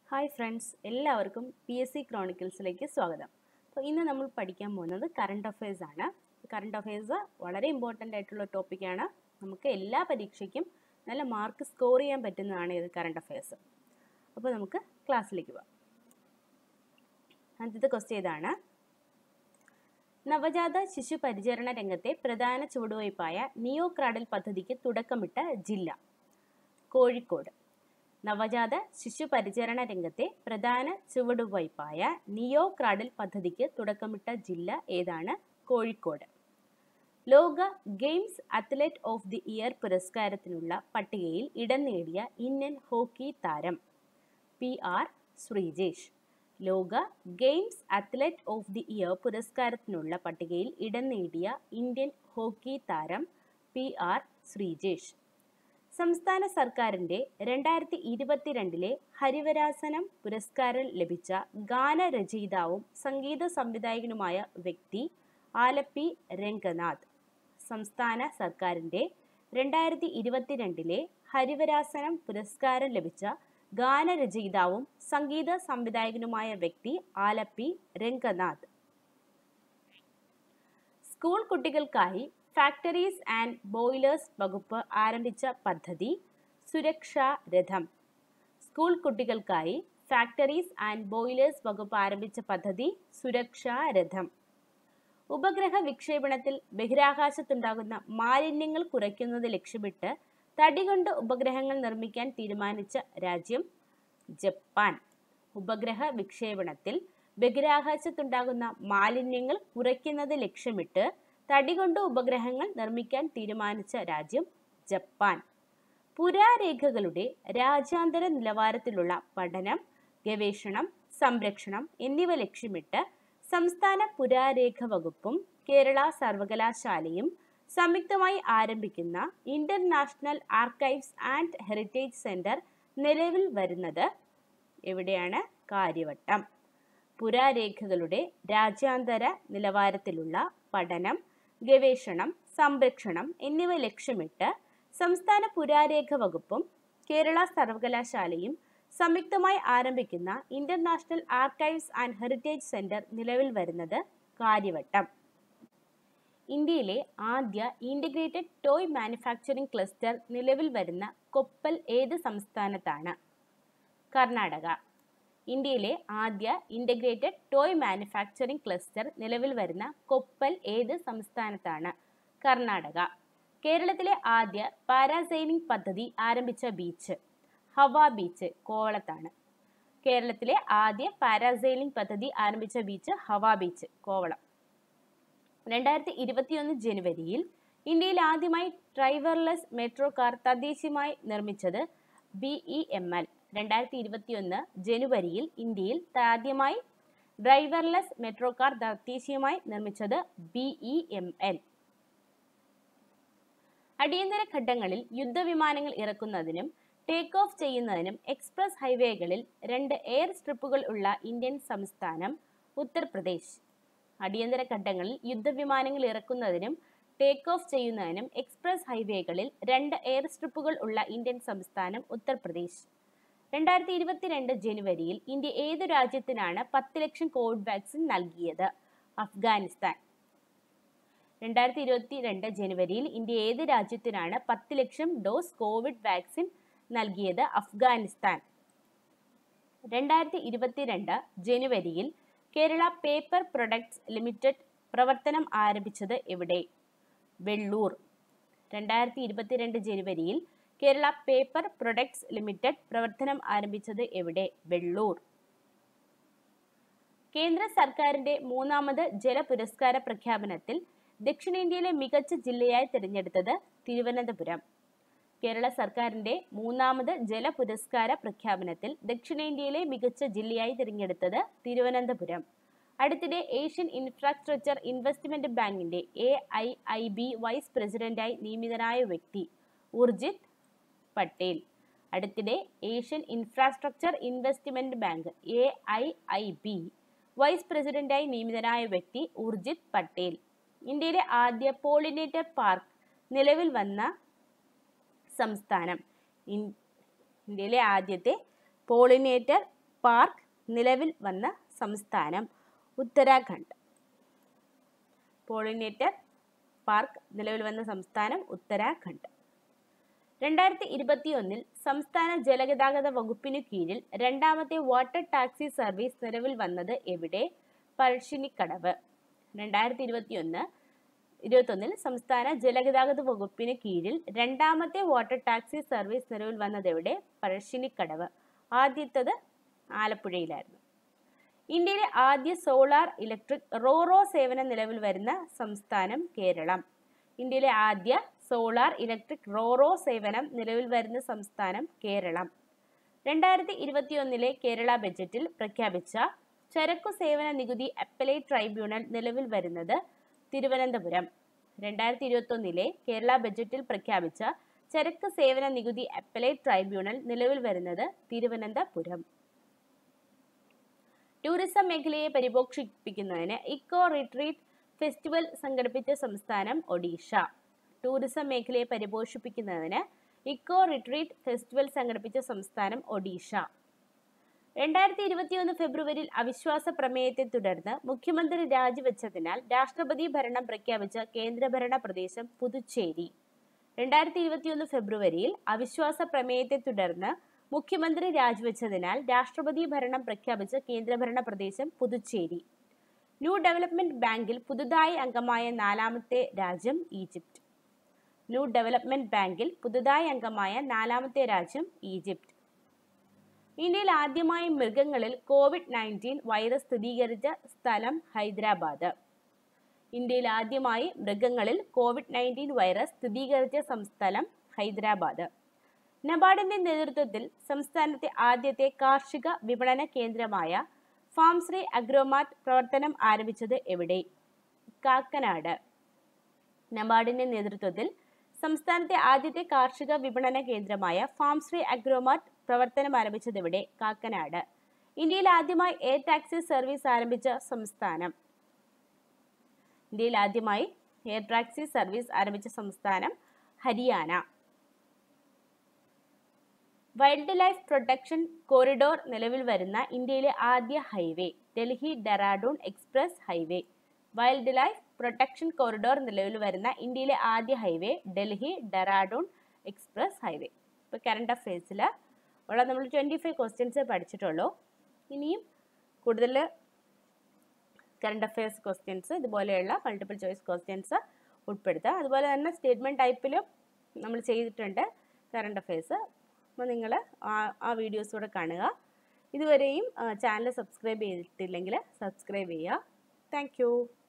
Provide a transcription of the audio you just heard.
hi friends എല്ലാവർക്കും P S C ക്രോണിക്കിൾസിലേക്ക് സ്വാഗതം അപ്പോൾ ഇന്ന് നമ്മൾ പഠിക്കാൻ പോകുന്നത് കറണ്ട് അഫയേഴ്സ് ആണ് കറണ്ട് അഫയേഴ്സ് വളരെ ഇമ്പോർട്ടൻ്റ് ആയിട്ടുള്ള ടോപ്പിക്കാണ് നമുക്ക് എല്ലാ പരീക്ഷയ്ക്കും നല്ല മാർക്ക് സ്കോർ ചെയ്യാൻ പറ്റുന്നതാണ് ഇത് കറണ്ട് അഫയേഴ്സ് അപ്പോൾ നമുക്ക് ക്ലാസ്സിലേക്ക് പോകാം ആദ്യത്തെ ക്വസ്റ്റ്യൻ ഇതാണ് നവജാത ശിശു പരിചരണ രംഗത്തെ പ്രധാന ചുവടുവയ്പായ നിയോ ക്രാഡൽ പദ്ധതിക്ക് തുടക്കമിട്ട ജില്ല കോഴിക്കോട് നവജാത ശിശു പരിചരണ രംഗത്തെ പ്രധാന ചുവടുവയ്പായ നിയോ ക്രാഡൽ പദ്ധതിക്ക് തുടക്കമിട്ട ജില്ല ഏതാണ് കോഴിക്കോട് ലോക games athlete of the year പുരസ്കാരത്തിനുള്ള പട്ടികയിൽ ഇടം നേടിയ ഇന്ത്യൻ ഹോക്കി താരം പി ആർ ശ്രീജേഷ് ലോക games athlete of the year പുരസ്കാരത്തിനുള്ള പട്ടികയിൽ ഇടം നേടിയ ഇന്ത്യൻ ഹോക്കി താരം പി ആർ ശ്രീജേഷ് സംസ്ഥാന സർക്കാരിൻ്റെ രണ്ടായിരത്തി ഇരുപത്തിരണ്ടിലെ ഹരിവരാസനം പുരസ്കാരം ലഭിച്ച ഗാനരചയിതാവും സംഗീത സംവിധായകനുമായ വ്യക്തി ആലപ്പി രംഗനാഥ് സംസ്ഥാന സർക്കാരിൻ്റെ രണ്ടായിരത്തി ഇരുപത്തിരണ്ടിലെ ഹരിവരാസനം പുരസ്കാരം ലഭിച്ച ഗാനരചയിതാവും സംഗീത സംവിധായകനുമായ വ്യക്തി ആലപ്പി രംഗനാഥ് സ്കൂൾ കുട്ടികൾക്കായി ഫാക്ടറീസ് ആൻഡ് ബോയിലേഴ്സ് വകുപ്പ് ആരംഭിച്ച പദ്ധതി സുരക്ഷാ രഥം സ്കൂൾ കുട്ടികൾക്കായി ഫാക്ടറീസ് ആൻഡ് ബോയിലേഴ്സ് വകുപ്പ് ആരംഭിച്ച പദ്ധതി സുരക്ഷാ രഥം ഉപഗ്രഹ വിക്ഷേപണത്തിൽ ബഹിരാകാശത്തുണ്ടാകുന്ന മാലിന്യങ്ങൾ കുറയ്ക്കുന്നത് ലക്ഷ്യമിട്ട് തടി കൊണ്ട് ഉപഗ്രഹങ്ങൾ നിർമ്മിക്കാൻ തീരുമാനിച്ച രാജ്യം ജപ്പാൻ ഉപഗ്രഹ വിക്ഷേപണത്തിൽ ബഹിരാകാശത്തുണ്ടാകുന്ന മാലിന്യങ്ങൾ കുറയ്ക്കുന്നത് ലക്ഷ്യമിട്ട് തടി കൊണ്ട് ഉപഗ്രഹങ്ങൾ നിർമ്മിക്കാൻ തീരുമാനിച്ച രാജ്യം ജപ്പാൻ പുരാരേഖകളുടെ രാജ്യാന്തര നിലവാരത്തിലുള്ള പഠനം ഗവേഷണം സംരക്ഷണം എന്നിവ ലക്ഷ്യമിട്ട് സംസ്ഥാന പുരാരേഖ വകുപ്പും കേരള സർവകലാശാലയും സംയുക്തമായി ആരംഭിക്കുന്ന international archives and heritage centre നിലവിൽ വരുന്നത് എവിടെയാണ് കാര്യവട്ടം പുരാരേഖകളുടെ രാജ്യാന്തര നിലവാരത്തിലുള്ള പഠനം ഗവേഷണം സംരക്ഷണം എന്നിവ ലക്ഷ്യമിട്ട് സംസ്ഥാന പുരാരേഖ വകുപ്പും കേരള സർവകലാശാലയും സംയുക്തമായി ആരംഭിക്കുന്ന international archives and heritage centre നിലവിൽ വരുന്നത് കാര്യവട്ടം ഇന്ത്യയിലെ ആദ്യ ഇൻ്റഗ്രേറ്റഡ് ടോയ് മാനുഫാക്ചറിംഗ് ക്ലസ്റ്റർ നിലവിൽ വരുന്ന കൊപ്പൽ ഏത് സംസ്ഥാനത്താണ് കർണാടക ഇന്ത്യയിലെ ആദ്യ ഇൻ്റഗ്രേറ്റഡ് ടോയ് മാനുഫാക്ചറിംഗ് ക്ലസ്റ്റർ നിലവിൽ വരുന്ന കൊപ്പൽ ഏത് സംസ്ഥാനത്താണ് കർണാടക കേരളത്തിലെ ആദ്യ പാരാസൈലിംഗ് പദ്ധതി ആരംഭിച്ച ബീച്ച് ഹവ ബീച്ച് കോവളത്താണ് കേരളത്തിലെ ആദ്യ പാരാസൈലിംഗ് പദ്ധതി ആരംഭിച്ച ബീച്ച് ഹവ ബീച്ച് കോവളം രണ്ടായിരത്തി ഇരുപത്തിയൊന്ന് ജനുവരിയിൽ ഇന്ത്യയിൽ ആദ്യമായി ഡ്രൈവർലെസ് മെട്രോ കാർ തദ്ദേശീയമായി നിർമ്മിച്ചത് ബി ഇ എം എൽ രണ്ടായിരത്തി ഇരുപത്തിയൊന്ന് ജനുവരിയിൽ ഇന്ത്യയിൽ ആദ്യമായി ഡ്രൈവർലെസ് മെട്രോ കാർ തദ്ദേശീയമായി നിർമ്മിച്ചത് ബി ഇ എം എൽ അടിയന്തര ഘട്ടങ്ങളിൽ യുദ്ധവിമാനങ്ങൾ ഇറക്കുന്നതിനും ടേക്ക് ഓഫ് ചെയ്യുന്നതിനും എക്സ്പ്രസ് ഹൈവേകളിൽ രണ്ട് എയർ സ്ട്രിപ്പുകൾ ഉള്ള ഇന്ത്യൻ സംസ്ഥാനം ഉത്തർപ്രദേശ് അടിയന്തര ഘട്ടങ്ങളിൽ യുദ്ധവിമാനങ്ങൾ ഇറക്കുന്നതിനും ടേക്ക് ഓഫ് ചെയ്യുന്നതിനും എക്സ്പ്രസ് ഹൈവേകളിൽ രണ്ട് എയർ സ്ട്രിപ്പുകൾ ഉള്ള ഇന്ത്യൻ സംസ്ഥാനം ഉത്തർപ്രദേശ് രണ്ടായിരത്തി ഇരുപത്തിരണ്ട് ജനുവരിയിൽ ഇന്ത്യ ഏതു രാജ്യത്തിനാണ് പത്ത് ലക്ഷം കോവിഡ് വാക്സിൻ നൽകിയത് അഫ്ഗാനിസ്ഥാൻ രണ്ടായിരത്തി ഇരുപത്തി രണ്ട് ജനുവരിയിൽ ഇന്ത്യ ഏത് രാജ്യത്തിനാണ് പത്ത് ലക്ഷം ഡോസ് കോവിഡ് വാക്സിൻ നൽകിയത് അഫ്ഗാനിസ്ഥാൻ രണ്ടായിരത്തി ഇരുപത്തിരണ്ട് ജനുവരിയിൽ കേരള പേപ്പർ പ്രൊഡക്ട്സ് ലിമിറ്റഡ് പ്രവർത്തനം ആരംഭിച്ചത് എവിടെ വെള്ളൂർ രണ്ടായിരത്തി ഇരുപത്തിരണ്ട് ജനുവരിയിൽ കേരള പേപ്പർ പ്രൊഡക്ട്സ് ലിമിറ്റഡ് പ്രവർത്തനം ആരംഭിച്ചത് എവിടെ വെള്ളൂർ കേന്ദ്ര സർക്കാരിന്റെ മൂന്നാമത് ജല പുരസ്കാര പ്രഖ്യാപനത്തിൽ ദക്ഷിണേന്ത്യയിലെ മികച്ച ജില്ലയായി തിരഞ്ഞെടുത്തത് തിരുവനന്തപുരം കേരള സർക്കാരിന്റെ മൂന്നാമത് ജല പുരസ്കാര പ്രഖ്യാപനത്തിൽ ദക്ഷിണേന്ത്യയിലെ മികച്ച ജില്ലയായി തിരഞ്ഞെടുത്തത് തിരുവനന്തപുരം അടുത്തിടെ ഏഷ്യൻ ഇൻഫ്രാസ്ട്രക്ചർ ഇൻവെസ്റ്റ്മെന്റ് ബാങ്കിന്റെ A I I B vice പ്രസിഡന്റായി നിയമിതനായ വ്യക്തി ഉർജിത് പട്ടേൽ അടുത്തിടെ Asian infrastructure investment bank A I I B vice പ്രസിഡന്റായി നിയമിതനായ വ്യക്തി ഉർജിത് പട്ടേൽ ഇന്ത്യയിലെ ആദ്യ പോളിനേറ്റർ പാർക്ക് നിലവിൽ വന്ന സംസ്ഥാനം ഇൻ- ഇന്ത്യയിലെ ആദ്യത്തെ പോളിനേറ്റർ പാർക്ക് നിലവിൽ വന്ന സംസ്ഥാനം ഉത്തരാഖണ്ഡ് പോളിനേറ്റർ പാർക്ക് നിലവിൽ വന്ന സംസ്ഥാനം ഉത്തരാഖണ്ഡ് രണ്ടായിരത്തി ഇരുപത്തിയൊന്നിൽ സംസ്ഥാന ജലഗതാഗത വകുപ്പിനു കീഴിൽ രണ്ടാമത്തെ വാട്ടർ ടാക്സി സർവീസ് നിലവിൽ വന്നത് എവിടെ പഴശ്ശിനിക്കടവ് രണ്ടായിരത്തി ഇരുപത്തിയൊന്ന് ഇരുപത്തൊന്നിൽ സംസ്ഥാന ജലഗതാഗത വകുപ്പിന് കീഴിൽ രണ്ടാമത്തെ വാട്ടർ ടാക്സി സർവീസ് നിലവിൽ വന്നത് എവിടെ പഴശ്ശിനിക്കടവ് ആദ്യത്തത് ആലപ്പുഴയിലായിരുന്നു ഇന്ത്യയിലെ ആദ്യ സോളാർ ഇലക്ട്രിക് റോറോ സേവനം നിലവിൽ വരുന്ന സംസ്ഥാനം കേരളം ഇന്ത്യയിലെ ആദ്യ സോളാർ ഇലക്ട്രിക് റോറോ സേവനം നിലവിൽ വരുന്ന സംസ്ഥാനം കേരളം രണ്ടായിരത്തി ഇരുപത്തിയൊന്നിലെ കേരള ബജറ്റിൽ പ്രഖ്യാപിച്ച ചരക്കു സേവന നികുതി അപ്പലേറ്റ് ട്രൈബ്യൂണൽ നിലവിൽ വരുന്നത് തിരുവനന്തപുരം രണ്ടായിരത്തി ഇരുപത്തൊന്നിലെ കേരള ബജറ്റിൽ പ്രഖ്യാപിച്ച ചരക്ക് സേവന നികുതി അപ്പലേറ്റ് ട്രൈബ്യൂണൽ നിലവിൽ വരുന്നത് തിരുവനന്തപുരം ടൂറിസം മേഖലയെ പരിപോഷിപ്പിക്കുന്നതിന് ഇക്കോ റിട്രീറ്റ് ഫെസ്റ്റിവൽ സംഘടിപ്പിച്ച സംസ്ഥാനം ഒഡീഷ ടൂറിസം മേഖലയെ പരിപോഷിപ്പിക്കുന്നതിന് ഇക്കോ റിട്രീറ്റ് ഫെസ്റ്റിവൽ സംഘടിപ്പിച്ച സംസ്ഥാനം ഒഡീഷ രണ്ടായിരത്തി ഇരുപത്തിയൊന്ന് ഫെബ്രുവരിയിൽ അവിശ്വാസ പ്രമേയത്തെ തുടർന്ന് മുഖ്യമന്ത്രി രാജിവെച്ചതിനാൽ രാഷ്ട്രപതി ഭരണം പ്രഖ്യാപിച്ച കേന്ദ്രഭരണ പ്രദേശം പുതുച്ചേരി രണ്ടായിരത്തി ഇരുപത്തിയൊന്ന് ഫെബ്രുവരിയിൽ അവിശ്വാസ പ്രമേയത്തെ തുടർന്ന് മുഖ്യമന്ത്രി രാജിവെച്ചതിനാൽ രാഷ്ട്രപതി ഭരണം പ്രഖ്യാപിച്ച കേന്ദ്രഭരണ പ്രദേശം പുതുച്ചേരി ന്യൂ ഡെവലപ്മെന്റ് ബാങ്കിൽ പുതുതായി അംഗമായ നാലാമത്തെ രാജ്യം ഈജിപ്റ്റ് ന്യൂ ഡെവലപ്മെന്റ് ബാങ്കിൽ പുതുതായി അംഗമായ നാലാമത്തെ രാജ്യം ഈജിപ്റ്റ് ഇന്ത്യയിൽ ആദ്യമായി മൃഗങ്ങളിൽ കോവിഡ് നയൻറ്റീൻ വൈറസ് സ്ഥിരീകരിച്ച സ്ഥലം ഹൈദരാബാദ് ഇന്ത്യയിൽ ആദ്യമായി മൃഗങ്ങളിൽ കോവിഡ് നയൻറ്റീൻ വൈറസ് സ്ഥിരീകരിച്ച സംസ്ഥലം ഹൈദരാബാദ് നബാർഡിന്റെ നേതൃത്വത്തിൽ സംസ്ഥാനത്തെ ആദ്യത്തെ കാർഷിക വിപണന കേന്ദ്രമായ ഫാംശ്രീ അഗ്രോമാർട്ട് പ്രവർത്തനം ആരംഭിച്ചത് എവിടെ കാക്കനാട് നബാർഡിന്റെ നേതൃത്വത്തിൽ സംസ്ഥാനത്തെ ആദ്യത്തെ കാർഷിക വിപണന കേന്ദ്രമായ ഫാംശ്രീ അഗ്രോമാർട്ട് പ്രവർത്തനം ആരംഭിച്ചത് എവിടെ കാക്കനാട് ഇന്ത്യയിൽ ആദ്യമായി എയർ ടാക്സി സർവീസ് ആരംഭിച്ച സംസ്ഥാനം ഇന്ത്യയിൽ ആദ്യമായി എയർ ടാക്സി സർവീസ് ആരംഭിച്ച സംസ്ഥാനം Haryana wildlife protection corridor നിലവിൽ വരുന്ന ഇന്ത്യയിലെ ആദ്യ highway Delhi Dehradun express highway wildlife protection corridor നിലവിൽ വരുന്ന ഇന്ത്യയിലെ ആദ്യ highway Delhi Dehradun express highway ഇപ്പോൾ കറണ്ട് അഫയേഴ്സിൽ ഉള്ള നമ്മൾ ട്വൻറ്റി ഫൈവ് ക്വസ്റ്റ്യൻസ് പഠിച്ചിട്ടുള്ളൂ ഇനിയും കൂടുതൽ കറണ്ട് അഫയേഴ്സ് ക്വസ്റ്റ്യൻസ് ഇതുപോലെയുള്ള മൾട്ടിപ്പിൾ ചോയ്സ് ക്വസ്റ്റ്യൻസ് ഉൾപ്പെടുത്തുക അതുപോലെ തന്നെ സ്റ്റേറ്റ്മെൻറ്റ് ടൈപ്പിലും നമ്മൾ ചെയ്തിട്ടുണ്ട് കറണ്ട് അഫയേഴ്സ് അപ്പോൾ നിങ്ങൾ ആ ആ വീഡിയോസ് കൂടെ കാണുക ഇതുവരെയും ചാനൽ സബ്സ്ക്രൈബ് ചെയ്തിട്ടില്ലെങ്കിൽ സബ്സ്ക്രൈബ് ചെയ്യുക താങ്ക്